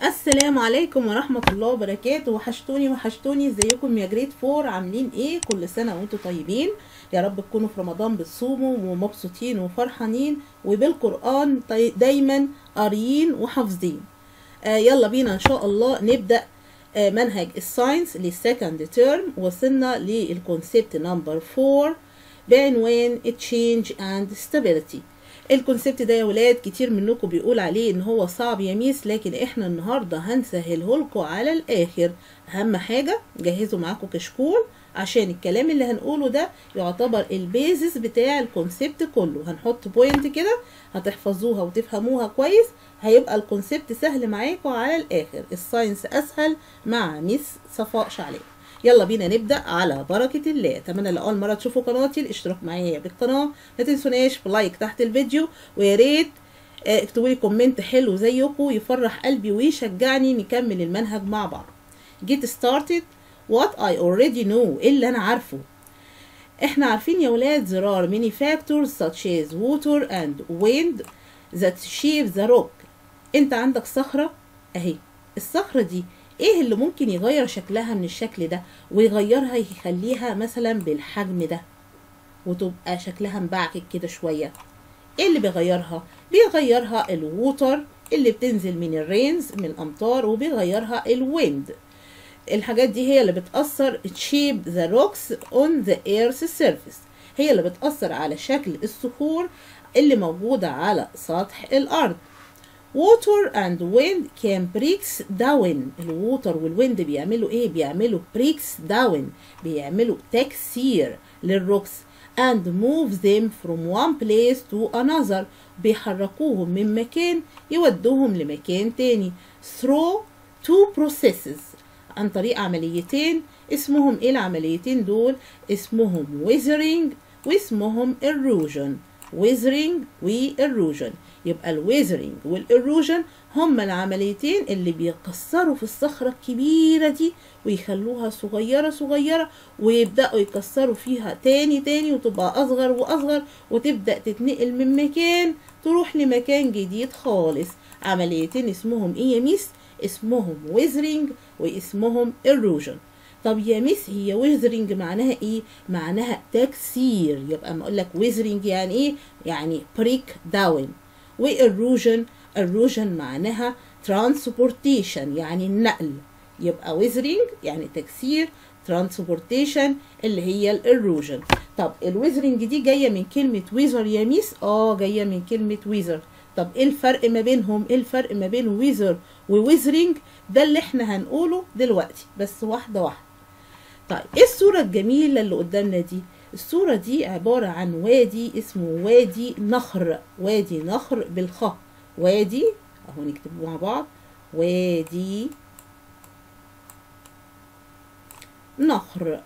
السلام عليكم ورحمة الله وبركاته وحشتوني وحشتوني ازيكم يا جريد فور عاملين ايه كل سنة وانتم طيبين يا رب تكونوا في رمضان بتصوموا ومبسوطين وفرحانين وبالقرآن طي- دايما قاريين وحافظين آه يلا بينا ان شاء الله نبدأ آه منهج الساينس للسكند تيرم وصلنا للكونسيبت نمبر 4 بعنوان change and stability الكونسيبت ده يا ولاد كتير منكم بيقول عليه ان هو صعب يا ميس لكن احنا النهارده هنسهله لكم على الاخر اهم حاجه جهزوا معاكم كشكول عشان الكلام اللي هنقوله ده يعتبر البيزس بتاع الكونسيبت كله هنحط بوينت كده هتحفظوها وتفهموها كويس هيبقى الكونسيبت سهل معاكم على الاخر الساينس اسهل مع ميس صفاء شعلان يلا بينا نبدا على بركه الله اتمنى لو اول مره تشوفوا قناتي الاشتراك معايا بالقناه ما تنسوناش بلايك تحت الفيديو ويا ريت آه، اكتبوا لي كومنت حلو زيكم يفرح قلبي ويشجعني نكمل المنهج مع بعض get started what I already know إيه اللي انا عارفه احنا عارفين يا ولاد there are many factors such as water and wind that shape the rock انت عندك صخرة اهي الصخرة دي ايه اللي ممكن يغير شكلها من الشكل ده ويغيرها يخليها مثلا بالحجم ده وتبقى شكلها مبعكك كده شوية ايه اللي بيغيرها بيغيرها الووتر اللي بتنزل من الرينز من الامطار وبيغيرها الويند الحاجات دي هي اللي بتأثر shape the rocks on the earth's surface هي اللي بتأثر على شكل الصخور اللي موجودة على سطح الأرض water and wind can breaks down الووتر والويند بيعملوا ايه بيعملوا breaks down بيعملوا تكسير للروكس and move them from one place to another بيحركوهم من مكان يودوهم لمكان تاني through two processes عن طريق عمليتين اسمهم ايه العمليتين دول اسمهم weathering واسمهم erosion weathering و erosion يبقى الويزرنج والايروجن هما العمليتين اللي بيكسروا في الصخرة الكبيرة دي ويخلوها صغيرة صغيرة ويبدأوا يكسروا فيها تاني تاني وتبقى أصغر وأصغر وتبدأ تتنقل من مكان تروح لمكان جديد خالص عمليتين اسمهم ايه يا ميس اسمهم ويزرنج واسمهم ايروجن طب يا ميس هي ويزرنج معناها ايه معناها تكسير يبقى ما اقول لك ويزرنج يعني ايه يعني بريك داون وايروجن ايروجن معناها ترانسبورتيشن يعني النقل يبقى ويزرنج يعني تكسير ترانسبورتيشن اللي هي الايروجن طب الويزرنج دي جايه من كلمه ويزر يا ميس اه جايه من كلمه ويزر طب ايه الفرق ما بينهم ايه الفرق ما بين ويزر وويزرنج ده اللي احنا هنقوله دلوقتي بس واحده واحده طيب ايه الصوره الجميله اللي قدامنا دي الصورة دي عبارة عن وادي اسمه وادي نخر وادي نخر بالخاء وادي اهو نكتبه مع بعض وادي نخر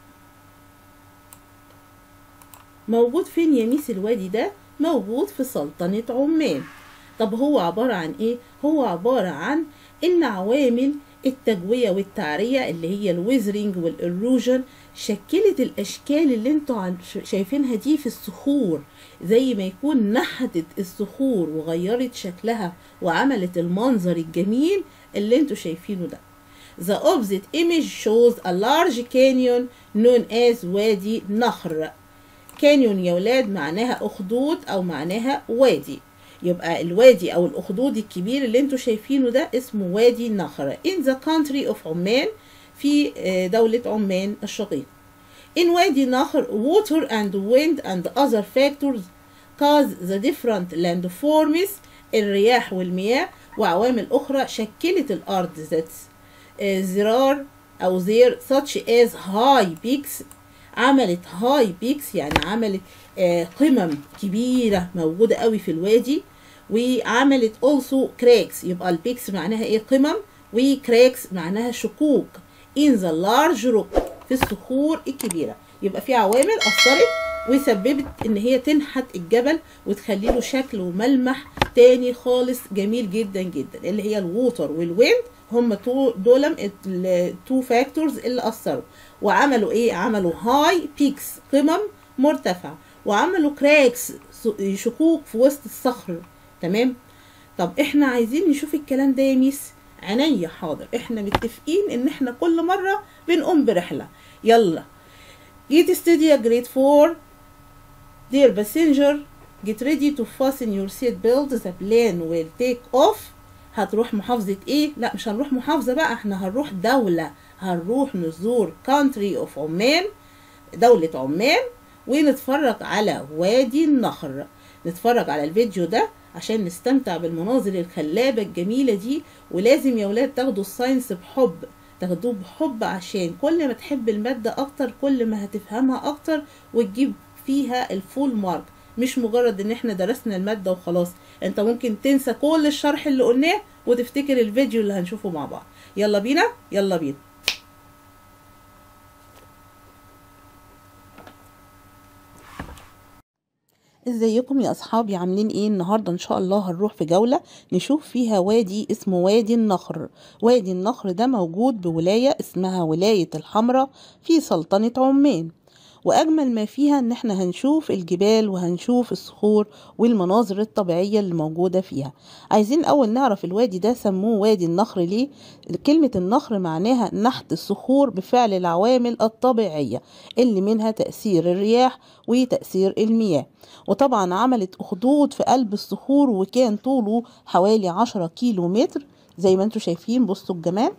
موجود فين يا ميس الوادي ده موجود في سلطنة عمان طب هو عبارة عن ايه هو عبارة عن ان عوامل التجوية والتعرية اللي هي الويزرنج والايروجن شكلت الاشكال اللي انتوا عن- شايفينها دي في الصخور زي ما يكون نحتت الصخور وغيرت شكلها وعملت المنظر الجميل اللي انتوا شايفينه ده The opposite image shows a large canyon known as وادي نخر كانيون يا ولاد معناها أخدود أو معناها وادي يبقى الوادي أو الأخدود الكبير اللي انتوا شايفينه ده اسمه وادي النخرة in the country of عمان في آه، دولة عمان الشقيقة in وادي النخر water and wind and other factors cause the different landforms الرياح والمياه وعوامل أخرى شكلت الأرض ذات زرار أو زير such as high peaks عملت هاي بيكس يعني عملت آه، قمم كبيرة موجودة قوي في الوادي وعملت also cracks يبقى البيكس معناها ايه قمم وكراكس معناها شقوق in the large rock في الصخور الكبيرة يبقى في عوامل أثرت وسببت ان هي تنحت الجبل وتخلي له شكل وملمح تاني خالص جميل جدا جدا اللي هي الووتر والويند هم تو- دول التو فاكتورز اللي اثروا وعملوا ايه عملوا هاي بيكس قمم مرتفعه وعملوا كراكس شقوق في وسط الصخر تمام طب احنا عايزين نشوف الكلام ده يا ميس عينيا حاضر احنا متفقين ان احنا كل مرة بنقوم برحلة يلا get steady grade 4 dear passenger get ready to fasten your seat belt the plane will take off هتروح محافظة ايه لا مش هنروح محافظة بقى احنا هنروح دولة هنروح نزور country of عمان دولة عمان ونتفرج على وادي النخر نتفرج على الفيديو ده عشان نستمتع بالمناظر الخلابة الجميلة دي ولازم يا ولاد تاخدوا الساينس بحب تاخدوه بحب عشان كل ما تحب المادة أكتر كل ما هتفهمها أكتر وتجيب فيها الفول مارك مش مجرد ان احنا درسنا المادة وخلاص انت ممكن تنسى كل الشرح اللي قلناه وتفتكر الفيديو اللي هنشوفه مع بعض يلا بينا يلا بينا ازيكم يا اصحابي عاملين ايه النهارده ان شاء الله هنروح في جوله نشوف فيها وادي اسمه وادي النخر وادي النخر ده موجود بولايه اسمها ولايه الحمراء في سلطنه عمان واجمل ما فيها ان احنا هنشوف الجبال وهنشوف الصخور والمناظر الطبيعيه اللي موجوده فيها عايزين اول نعرف الوادي ده سموه وادي النخر ليه كلمه النخر معناها نحت الصخور بفعل العوامل الطبيعيه اللي منها تاثير الرياح وتاثير المياه وطبعا عملت اخدود في قلب الصخور وكان طوله حوالي عشرة كيلو متر زي ما انتم شايفين بصوا الجمال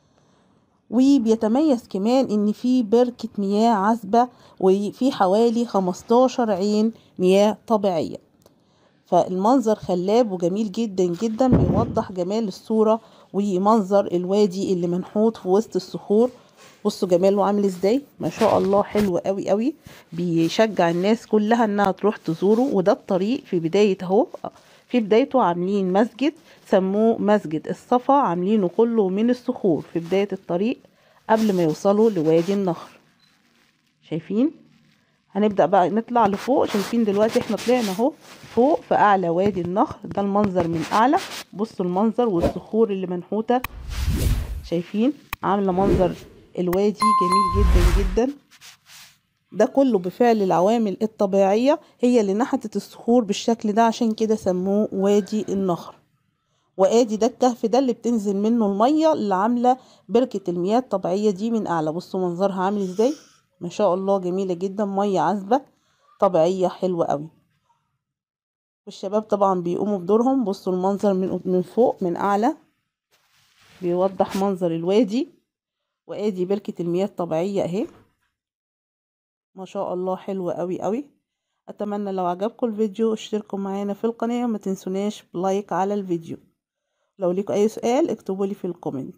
وبيتميز كمان ان في بركة مياه عذبة وفي حوالي 15 عين مياه طبيعية فالمنظر خلاب وجميل جدا جدا بيوضح جمال الصورة ومنظر الوادي اللي منحوت في وسط الصخور بصوا جماله عامل ازاي ما شاء الله حلو قوي قوي بيشجع الناس كلها انها تروح تزوره وده الطريق في بداية اهو في بدايته عاملين مسجد سموه مسجد الصفا عاملينه كله من الصخور في بداية الطريق قبل ما يوصلوا لوادي النخر شايفين هنبدأ بقى نطلع لفوق شايفين دلوقتي احنا طلعنا اهو فوق في اعلى وادي النخر ده المنظر من اعلى بصوا المنظر والصخور اللي منحوتة شايفين عاملة منظر الوادي جميل جدا جدا ده كله بفعل العوامل الطبيعية هي اللي نحتت الصخور بالشكل ده عشان كده سموه وادي النخر وادي ده الكهف ده اللي بتنزل منه المية اللي عاملة بركة المياه الطبيعية دي من اعلى بصوا منظرها عامل ازاي ما شاء الله جميلة جدا مية عذبة طبيعية حلوة قوي والشباب طبعا بيقوموا بدورهم بصوا المنظر من من فوق من اعلى بيوضح منظر الوادي وادي بركة المياه الطبيعية اهي ما شاء الله حلوة قوي قوي اتمنى لو عجبكم الفيديو اشتركوا معانا في القناة وما تنسوناش بلايك على الفيديو لو ليكوا اي سؤال اكتبوا لي في الكومنت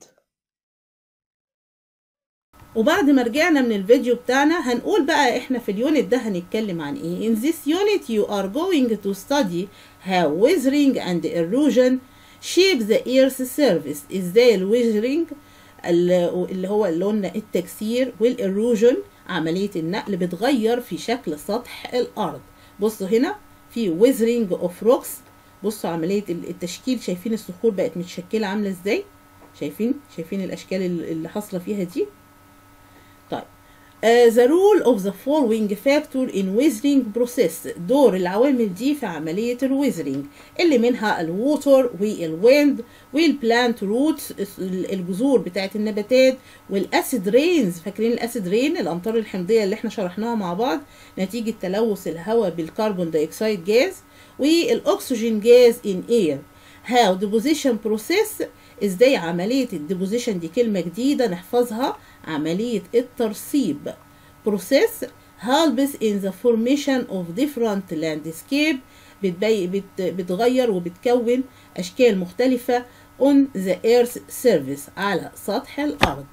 وبعد ما رجعنا من الفيديو بتاعنا هنقول بقى احنا في اليونت ده هنتكلم عن ايه in this unit you are going to study how weathering and erosion shape the earth's surface ازاي الويزرينج اللي هو اللي قلنا التكسير والايروجن عملية النقل بتغير في شكل سطح الأرض بصوا هنا في ويزرينج اوف روكس بصوا عملية التشكيل شايفين الصخور بقت متشكلة عاملة ازاي شايفين شايفين الأشكال اللي حاصلة فيها دي طيب uh, the role of the following factor in weathering process دور العوامل دي في عملية الويزرينج اللي منها الووتر والويند والبلانت روت الجذور بتاعت النباتات والاسيد رينز فاكرين الاسيد رين الامطار الحمضية اللي احنا شرحناها مع بعض نتيجة تلوث الهواء بالكربون دايوكسيد جاز والاكسجين جاز in air how deposition process ازاي عملية الديبوزيشن دي كلمة جديدة نحفظها عملية الترسيب process helps in the formation of different landscape بتبي بت بتغير وبتكون أشكال مختلفة on the earth surface على سطح الأرض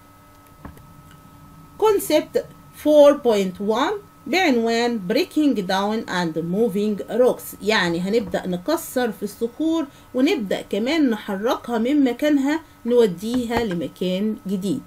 concept 4.1 بعنوان breaking down and moving rocks يعني هنبدأ نكسر في الصخور ونبدأ كمان نحركها من مكانها نوديها لمكان جديد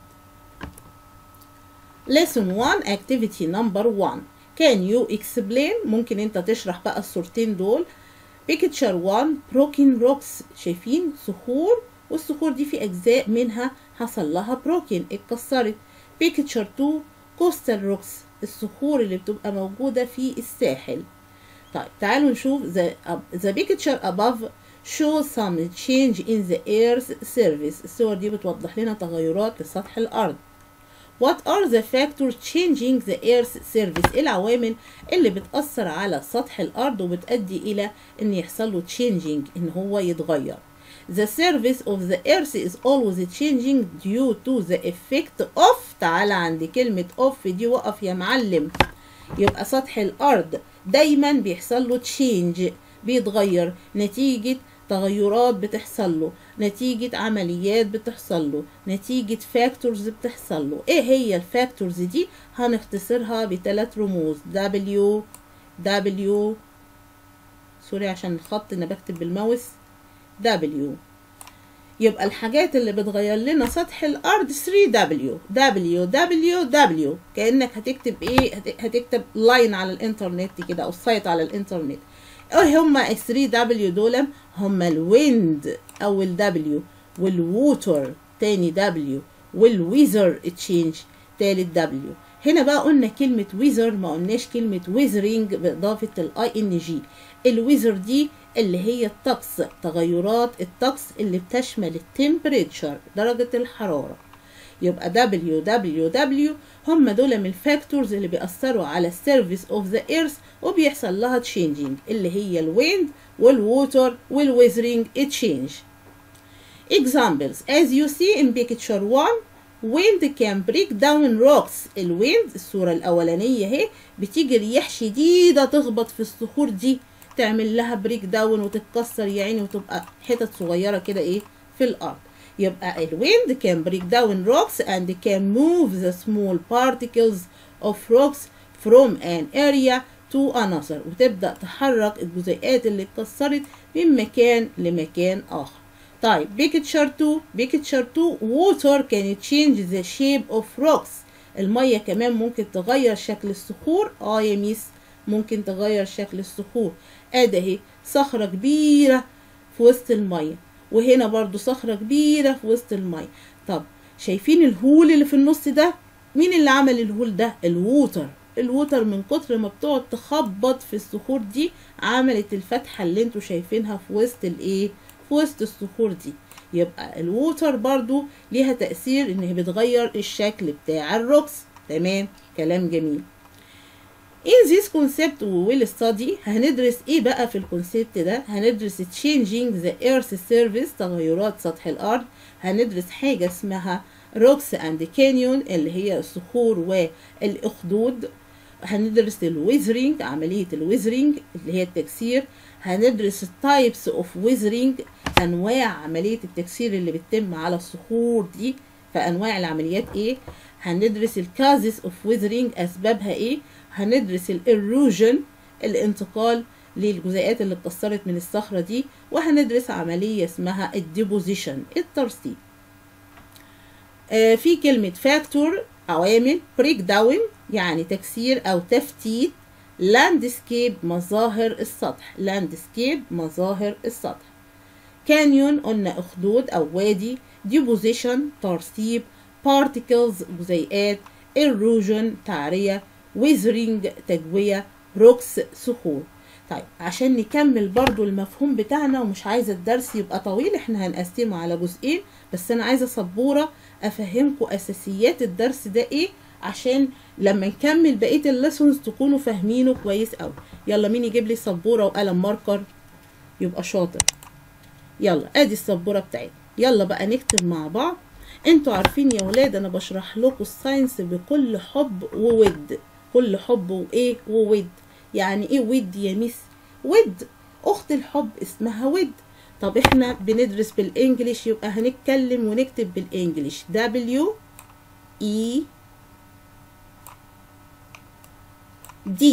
lesson 1 activity number 1 can you explain ممكن انت تشرح بقى الصورتين دول picture 1 broken rocks شايفين صخور والصخور دي في أجزاء منها حصل لها broken اتكسرت picture 2 coastal rocks الصخور اللي بتبقى موجودة في الساحل طيب تعالوا نشوف the, the picture above show some change in the earth's surface الصور دي بتوضح لنا تغيرات لسطح الأرض What are the factors changing the earth's surface؟ إيه العوامل اللي بتأثر على سطح الأرض وبتؤدي إلى إن يحصل له changing إن هو يتغير. The surface of the earth is always changing due to the effect of تعالى عند كلمة of دي وقف يا معلم يبقى سطح الأرض دايما بيحصل له change بيتغير نتيجة تغيرات بتحصل له نتيجة عمليات بتحصل له نتيجة فاكتورز بتحصل له ايه هي الفاكتورز دي هنختصرها بثلاث رموز W W سوري عشان الخط انا بكتب بالماوس W يبقى الحاجات اللي بتغير لنا سطح الارض 3W W W W كأنك هتكتب ايه هتكتب لاين على الانترنت كده او سايت على الانترنت ايه هما ال 3 دبليو دول هما الويند اول دبليو والووتر تاني دبليو والويزر تشينج تالت دبليو هنا بقى قلنا كلمة ويزر ما قلناش كلمة ويزرينج بإضافة الاي ان جي الويزر دي اللي هي الطقس تغيرات الطقس اللي بتشمل التمبريتشر درجة الحرارة يبقى www هم دول من الفاكتورز اللي بيأثروا على السيرفيس اوف ذا ايرث وبيحصل لها تشينجينج اللي هي الويند والووتر والويزرينج تشينج examples as you see in picture 1 wind can break down rocks الويند الصورة الأولانية اهي بتيجي رياح شديدة تخبط في الصخور دي تعمل لها بريك داون وتتكسر يا عيني وتبقى حتت صغيرة كده ايه في الأرض يبقى الويند can break down rocks and can move the small particles of rocks from an area to another وتبدأ تحرك الجزيئات اللي اتكسرت من مكان لمكان آخر طيب picture 2 picture 2 water can change the shape of rocks المية كمان ممكن تغير شكل الصخور اه يا ميس ممكن تغير شكل الصخور ادي اهي صخرة كبيرة في وسط المية وهنا برضو صخرة كبيرة في وسط المية طب شايفين الهول اللي في النص ده مين اللي عمل الهول ده الووتر الووتر من كتر ما بتقعد تخبط في الصخور دي عملت الفتحة اللي انتوا شايفينها في وسط الايه في وسط الصخور دي يبقى الووتر برضو ليها تأثير ان بتغير الشكل بتاع الروكس تمام كلام جميل In this concept we will study هندرس ايه بقى في الكونسيبت ده هندرس changing the earth surface تغيرات سطح الارض هندرس حاجة اسمها rocks and canyon اللي هي الصخور والاخدود هندرس الويزرينج عملية الويزرينج اللي هي التكسير هندرس التايبس اوف ويزرينج انواع عملية التكسير اللي بتتم على الصخور دي فانواع العمليات ايه هندرس الكازز اوف ويزرينج اسبابها ايه هندرس الايروجن الانتقال للجزيئات اللي اتكسرت من الصخرة دي وهندرس عملية اسمها الديبوزيشن الترسيب آه في كلمة فاكتور عوامل بريك داون يعني تكسير أو تفتيت لاندسكيب مظاهر السطح لاندسكيب مظاهر السطح كانيون قلنا أخدود أو وادي ديبوزيشن ترسيب بارتيكلز جزيئات ايروجن تعرية ويزرينج تجوية روكس صخور طيب عشان نكمل برضو المفهوم بتاعنا ومش عايزة الدرس يبقى طويل احنا هنقسمه على جزئين بس انا عايزة سبورة افهمكم اساسيات الدرس ده ايه عشان لما نكمل بقية الليسونز تكونوا فاهمينه كويس قوي يلا مين يجيب لي سبورة وقلم ماركر يبقى شاطر يلا ادي السبورة بتاعتنا يلا بقى نكتب مع بعض انتوا عارفين يا ولاد انا بشرح لكم الساينس بكل حب وود كل حب وايه وود يعني ايه ود يا ميس ود اخت الحب اسمها ود طب احنا بندرس بالانجليش يبقى هنتكلم ونكتب بالانجليش W E D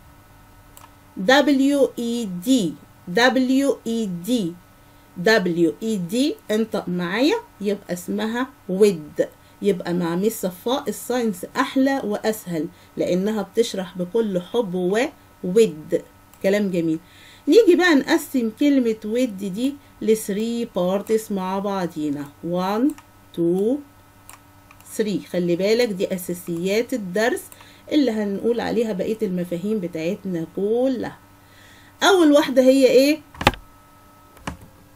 W E D W E D W E D انطق معايا يبقى اسمها ود يبقى مع ميس صفاء الساينس احلى واسهل لانها بتشرح بكل حب وود كلام جميل نيجي بقى نقسم كلمة ود دي لثري بارتس مع بعضينا 1 2 3 خلي بالك دي اساسيات الدرس اللي هنقول عليها بقية المفاهيم بتاعتنا كلها اول واحدة هي ايه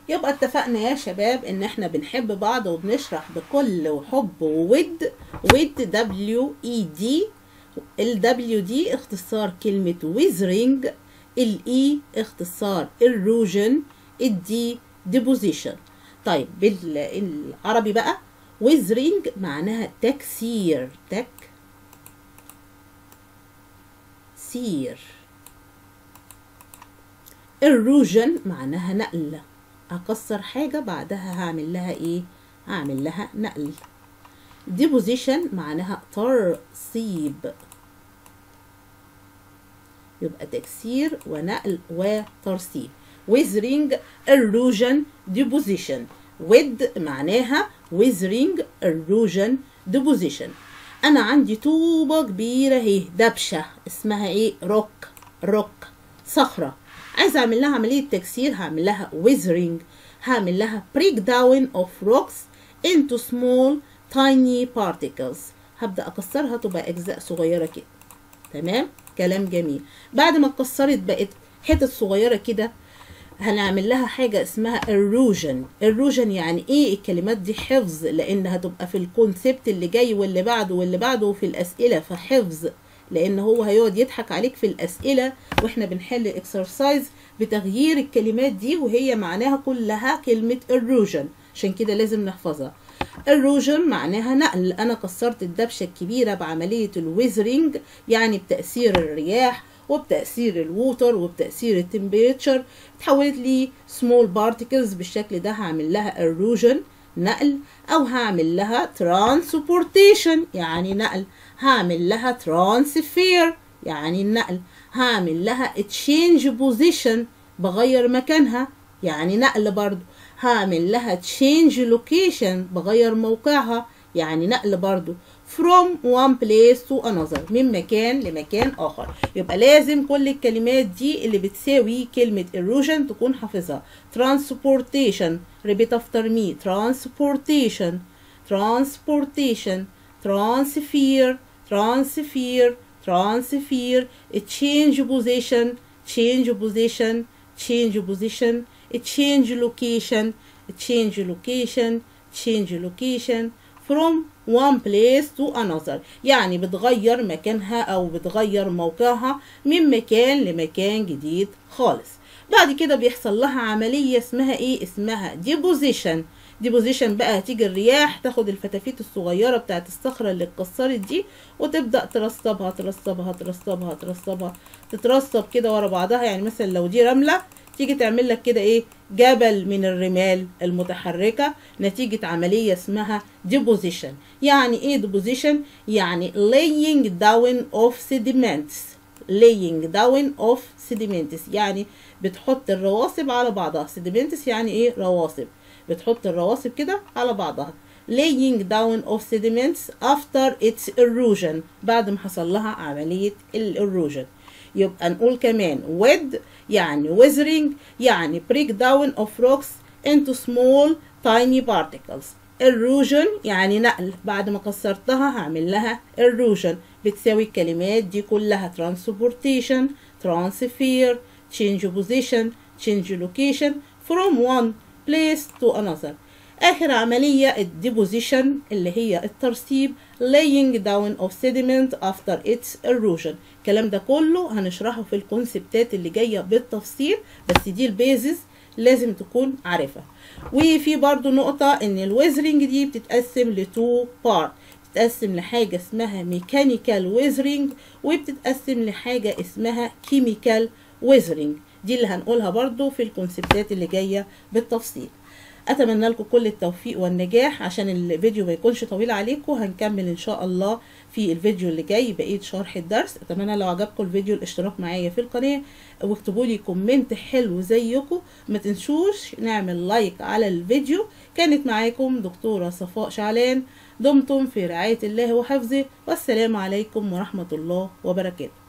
يبقى اتفقنا يا شباب ان احنا بنحب بعض وبنشرح بكل حب وود ود دبليو اي دي ال دبليو دي اختصار كلمة ويزرينج الاي اختصار erosion الدي deposition طيب بالعربي بقى ويزرينج معناها تكسير تك سير erosion معناها نقل اكسر حاجة بعدها هعمل لها ايه هعمل لها نقل deposition معناها ترسيب يبقى تكسير ونقل وترسيب weathering erosion deposition with معناها weathering erosion deposition انا عندي طوبة كبيرة اهي دبشة اسمها ايه روك روك صخرة عايزة اعمل لها عملية تكسير هعمل لها weathering هعمل لها break down of rocks into small tiny particles هبدأ اكسرها تبقى اجزاء صغيرة كده تمام كلام جميل بعد ما اتكسرت بقت حتت صغيرة كده هنعمل لها حاجة اسمها erosion erosion يعني ايه الكلمات دي حفظ لان هتبقى في الكونسبت اللي جاي واللي بعده واللي بعده وفي الاسئلة فحفظ لان هو هيقعد يضحك عليك في الاسئلة واحنا بنحل الاكسرسايز بتغيير الكلمات دي وهي معناها كلها كلمة erosion عشان كده لازم نحفظها erosion معناها نقل انا كسرت الدبشه الكبيره بعمليه الويزرينج يعني بتاثير الرياح وبتاثير الووتر وبتاثير التمبريتشر اتحولت لي سمول بارتكلز بالشكل ده هعمل لها erosion نقل او هعمل لها transportation يعني نقل هعمل لها transfer يعني النقل هعمل لها change position بغير مكانها يعني نقل برضو هعمل لها change location بغير موقعها يعني نقل برضو from one place to another من مكان لمكان آخر يبقى لازم كل الكلمات دي اللي بتساوي كلمة erosion تكون حافظها transportation repeat after me transportation transportation transfer transfer transfer change position change position change position change location change location change location from one place to another يعني بتغير مكانها او بتغير موقعها من مكان لمكان جديد خالص بعد كده بيحصل لها عملية اسمها ايه اسمها deposition deposition بقى هتيجي الرياح تاخد الفتافيت الصغيرة بتاعت الصخرة اللي اتكسرت دي وتبدأ ترصبها ترصبها ترصبها ترصبها تترصب كده ورا بعضها يعني مثلا لو دي رملة تيجي تعمل لك كده ايه جبل من الرمال المتحركة نتيجة عملية اسمها deposition يعني ايه deposition يعني laying down of sediments laying down of sediments يعني بتحط الرواسب على بعضها sediments يعني ايه رواسب بتحط الرواسب كده على بعضها laying down of sediments after its erosion بعد ما حصل لها عملية erosion يبقى نقول كمان with يعني weathering يعني break down of rocks into small tiny particles erosion يعني نقل بعد ما كسرتها هعمل لها erosion بتساوي الكلمات دي كلها transportation transfer change position change location from one place to another آخر عملية الديبوزيشن اللي هي الترسيب laying down of sediment after its erosion الكلام ده كله هنشرحه في الكونسبتات اللي جاية بالتفصيل بس دي البيزز لازم تكون عارفها وفي برضو نقطة ان الويزرينج دي بتتقسم لتو بارت بتتقسم لحاجة اسمها ميكانيكال ويزرينج وبتتقسم لحاجة اسمها كيميكال ويزرينج دي اللي هنقولها برضو في الكونسبتات اللي جاية بالتفصيل اتمنى لكم كل التوفيق والنجاح عشان الفيديو ما يكونش طويل عليكم هنكمل ان شاء الله في الفيديو اللي جاي بقيه شرح الدرس اتمنى لو عجبكم الفيديو الاشتراك معايا في القناه واكتبوا لي كومنت حلو زيكم ما تنسوش نعمل لايك على الفيديو كانت معاكم دكتوره صفاء شعلان دمتم في رعايه الله وحفظه والسلام عليكم ورحمه الله وبركاته